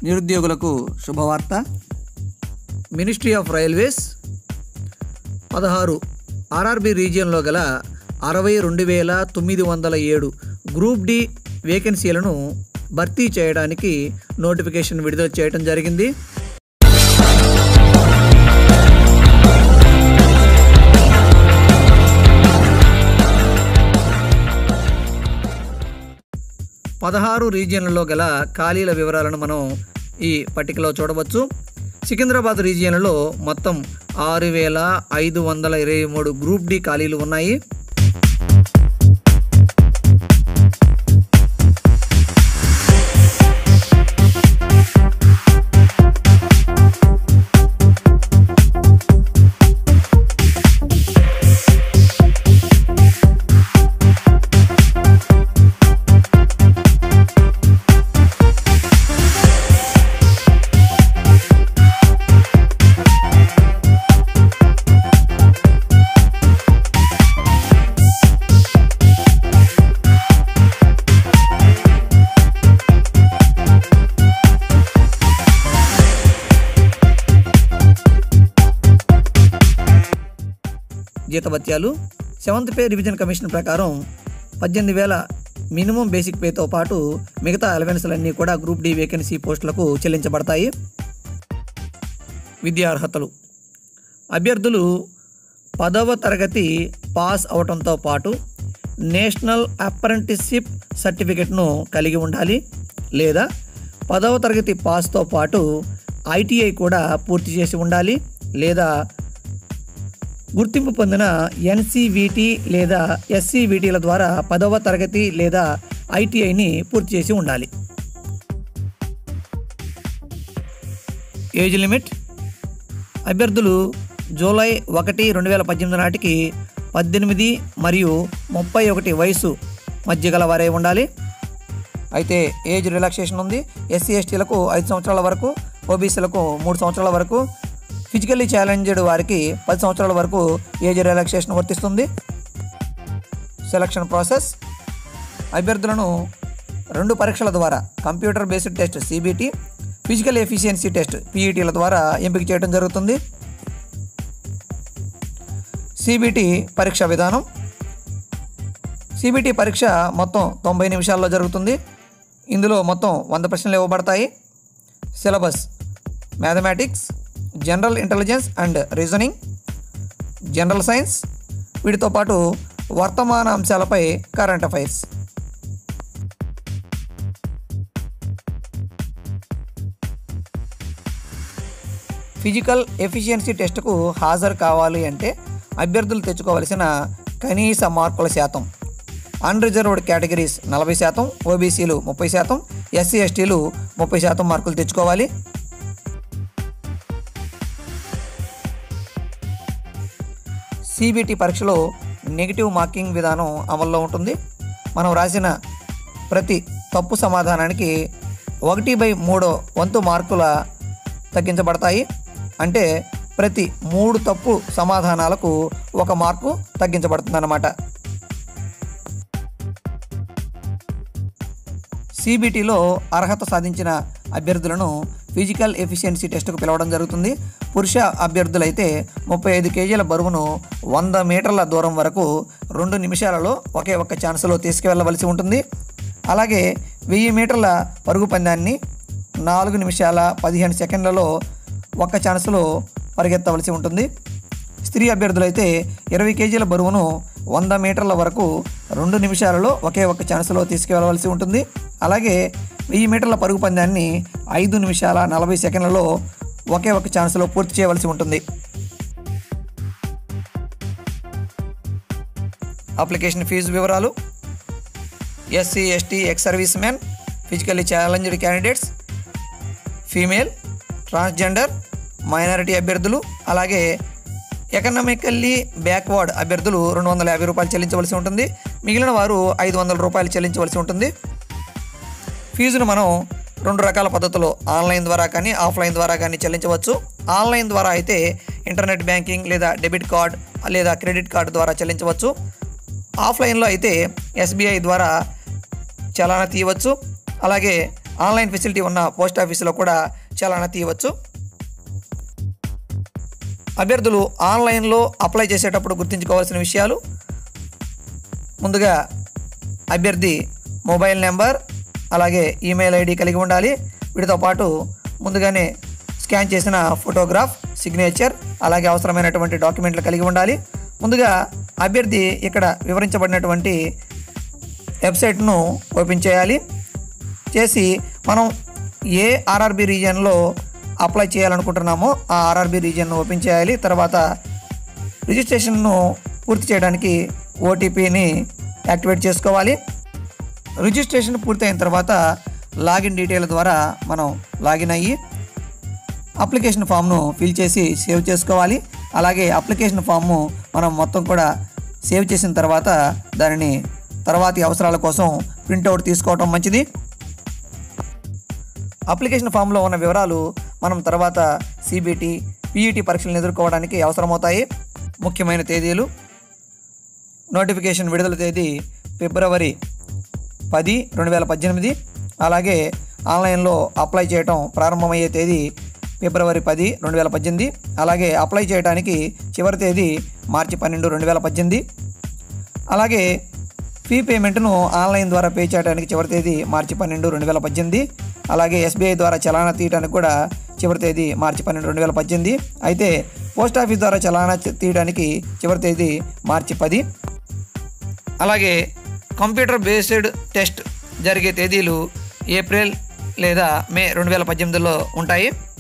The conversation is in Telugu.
నిరుద్యోగులకు శుభవార్త మినిస్ట్రీ ఆఫ్ రైల్వేస్ పదహారు ఆర్ఆర్బి రీజియన్లో గల అరవై రెండు వేల తొమ్మిది వందల ఏడు గ్రూప్ డి వేకెన్సీలను భర్తీ చేయడానికి నోటిఫికేషన్ విడుదల చేయడం జరిగింది పదహారు రీజియన్లలో గల ఖాళీల వివరాలను మనం ఈ పట్టికలో చూడవచ్చు సికింద్రాబాద్ రీజియన్లో మొత్తం ఆరు వేల ఐదు వందల ఇరవై మూడు గ్రూప్ డి ఖాళీలు ఉన్నాయి జీతభత్యాలు సెవెంత్ పే రివిజన్ కమిషన్ ప్రకారం పద్దెనిమిది వేల మినిమం బేసిక్ పేతో పాటు మిగతా అలవెన్స్లన్నీ కూడా గ్రూప్ డి వేకెన్సీ పోస్టులకు చెల్లించబడతాయి విద్యా అర్హతలు అభ్యర్థులు పదవ తరగతి పాస్ అవటంతో పాటు నేషనల్ అప్రెంటిస్షిప్ సర్టిఫికెట్ను కలిగి ఉండాలి లేదా పదవ తరగతి పాస్తో పాటు ఐటీఐ కూడా పూర్తి చేసి ఉండాలి లేదా గుర్తింపు పొందిన ఎన్సీవీటీ లేదా ఎస్సీవీటీల ద్వారా పదవ తరగతి లేదా ఐటీఐని పూర్తి చేసి ఉండాలి ఏజ్ లిమిట్ అభ్యర్థులు జూలై ఒకటి రెండు వేల పద్దెనిమిది నాటికి పద్దెనిమిది మరియు ముప్పై ఒకటి వయసు మధ్య గల వారే ఉండాలి అయితే ఏజ్ రిలాక్సేషన్ ఉంది ఎస్సీ ఎస్టీలకు ఐదు సంవత్సరాల వరకు ఓబీసీలకు మూడు సంవత్సరాల వరకు ఫిజికల్లీ ఛాలెంజ్డ్ వారికి పది సంవత్సరాల వరకు ఏజ్ రిలాక్సేషన్ వర్తిస్తుంది సెలక్షన్ ప్రాసెస్ అభ్యర్థులను రెండు పరీక్షల ద్వారా computer based test CBT physical efficiency test పీఈటీల ద్వారా ఎంపిక చేయడం జరుగుతుంది సిబిటి పరీక్ష విధానం సిబిటి పరీక్ష మొత్తం తొంభై నిమిషాల్లో జరుగుతుంది ఇందులో మొత్తం వంద ప్రశ్నలు ఇవ్వబడతాయి syllabus mathematics general intelligence and reasoning general science వీటితో పాటు వర్తమాన అంశాలపై కరెంట్ అఫైర్స్ ఫిజికల్ ఎఫిషియన్సీ టెస్టుకు హాజరు కావాలి అంటే అభ్యర్థులు తెచ్చుకోవలసిన కనీస మార్కుల శాతం అన్రిజర్వ్డ్ కేటగిరీస్ నలభై శాతం ఓబీసీలు ముప్పై శాతం ఎస్సీ ఎస్టీలు ముప్పై శాతం మార్కులు తెచ్చుకోవాలి సిబిటి పరీక్షలో నెగిటివ్ మార్కింగ్ విధానం అమల్లో ఉంటుంది మనం రాసిన ప్రతి తప్పు సమాధానానికి ఒకటి బై మూడో వంతు మార్కుల తగ్గించబడతాయి అంటే ప్రతి మూడు తప్పు సమాధానాలకు ఒక మార్కు తగ్గించబడుతుందన్నమాట సిబిటిలో అర్హత సాధించిన అభ్యర్థులను ఫిజికల్ ఎఫిషియన్సీ టెస్టుకు పిలవడం జరుగుతుంది పురుష అభ్యర్థులైతే ముప్పై ఐదు కేజీల బరువును వంద మీటర్ల దూరం వరకు రెండు నిమిషాలలో ఒకే ఒక్క ఛాన్స్లో తీసుకువెళ్ళవలసి ఉంటుంది అలాగే వెయ్యి మీటర్ల పరుగు పందాన్ని నాలుగు నిమిషాల పదిహేను సెకండ్లలో ఒక్క ఛాన్స్లో పరిగెత్తవలసి ఉంటుంది స్త్రీ అభ్యర్థులైతే ఇరవై కేజీల బరువును వంద మీటర్ల వరకు రెండు నిమిషాలలో ఒకే ఒక్క ఛాన్స్లో తీసుకువెళ్ళవలసి ఉంటుంది అలాగే వెయ్యి మీటర్ల పరుగు పందాన్ని ఐదు నిమిషాల నలభై సెకండ్లలో ఒకే ఒక్క ఛాన్స్లో పూర్తి చేయవలసి ఉంటుంది అప్లికేషన్ ఫీజు వివరాలు SC ST ex serviceman physically challenged candidates female transgender minority అభ్యర్థులు అలాగే ఎకనామికల్లీ బ్యాక్వర్డ్ అభ్యర్థులు రెండు వందల యాభై రూపాయలు చెల్లించవలసి ఉంటుంది మిగిలిన వారు ఐదు వందల రూపాయలు చెల్లించవలసి ఉంటుంది ఫీజును మనం రెండు రకాల పద్ధతుల్లో ఆన్లైన్ ద్వారా కానీ ఆఫ్లైన్ ద్వారా కానీ చెల్లించవచ్చు ఆన్లైన్ ద్వారా అయితే ఇంటర్నెట్ బ్యాంకింగ్ లేదా డెబిట్ కార్డ్ లేదా క్రెడిట్ కార్డు ద్వారా చెల్లించవచ్చు ఆఫ్లైన్లో అయితే ఎస్బీఐ ద్వారా చలానా తీయవచ్చు అలాగే ఆన్లైన్ ఫెసిలిటీ ఉన్న పోస్ట్ ఆఫీసులో కూడా చలానా తీయవచ్చు అభ్యర్థులు ఆన్లైన్లో అప్లై చేసేటప్పుడు గుర్తుంచుకోవాల్సిన విషయాలు ముందుగా అభ్యర్థి మొబైల్ నెంబర్ అలాగే ఈమెయిల్ ఐడి కలిగి ఉండాలి వీటితో పాటు ముందుగానే స్కాన్ చేసిన ఫోటోగ్రాఫ్ సిగ్నేచర్ అలాగే అవసరమైనటువంటి డాక్యుమెంట్లు కలిగి ఉండాలి ముందుగా అభ్యర్థి ఇక్కడ వివరించబడినటువంటి వెబ్సైట్ను ఓపెన్ చేయాలి చేసి మనం ఏ ఆర్ఆర్బి రీజియన్లో అప్లై చేయాలనుకుంటున్నామో ఆ ఆర్ఆర్బి రీజియన్ను ఓపెన్ చేయాలి తర్వాత రిజిస్ట్రేషన్ను పూర్తి చేయడానికి ఓటీపీని యాక్టివేట్ చేసుకోవాలి రిజిస్ట్రేషన్ పూర్తయిన తర్వాత లాగిన్ డీటెయిల్ ద్వారా మనం లాగిన్ అయ్యి అప్లికేషన్ ఫామ్ను ఫిల్ చేసి సేవ్ చేసుకోవాలి అలాగే అప్లికేషన్ ఫామ్ను మనం మొత్తం కూడా సేవ్ చేసిన తర్వాత దానిని తర్వాతి అవసరాల కోసం ప్రింట్అవుట్ తీసుకోవటం మంచిది అప్లికేషన్ ఫామ్లో ఉన్న వివరాలు మనం తర్వాత సిబిటి పీఈటీ పరీక్షలను ఎదుర్కోవడానికి అవసరమవుతాయి ముఖ్యమైన తేదీలు నోటిఫికేషన్ విడుదల తేదీ ఫిబ్రవరి పది రెండు వేల పద్దెనిమిది అలాగే ఆన్లైన్లో అప్లై చేయటం ప్రారంభమయ్యే తేదీ ఫిబ్రవరి పది రెండు వేల పద్దెనిమిది అలాగే అప్లై చేయడానికి చివరి తేదీ మార్చి పన్నెండు రెండు వేల పద్దెనిమిది అలాగే ఫీ పేమెంట్ను ఆన్లైన్ ద్వారా పే చేయడానికి చివరి తేదీ మార్చి పన్నెండు రెండు వేల పద్దెనిమిది అలాగే ఎస్బీఐ ద్వారా చలానా తీయడానికి కూడా చివరి తేదీ మార్చి పన్నెండు రెండు వేల పద్దెనిమిది అయితే పోస్ట్ ఆఫీస్ ద్వారా చలానా తీయడానికి చివరి తేదీ మార్చి పది అలాగే కంప్యూటర్ బేస్డ్ టెస్ట్ జరిగే తేదీలు ఏప్రిల్ లేదా మే రెండు వేల పద్దెనిమిదిలో ఉంటాయి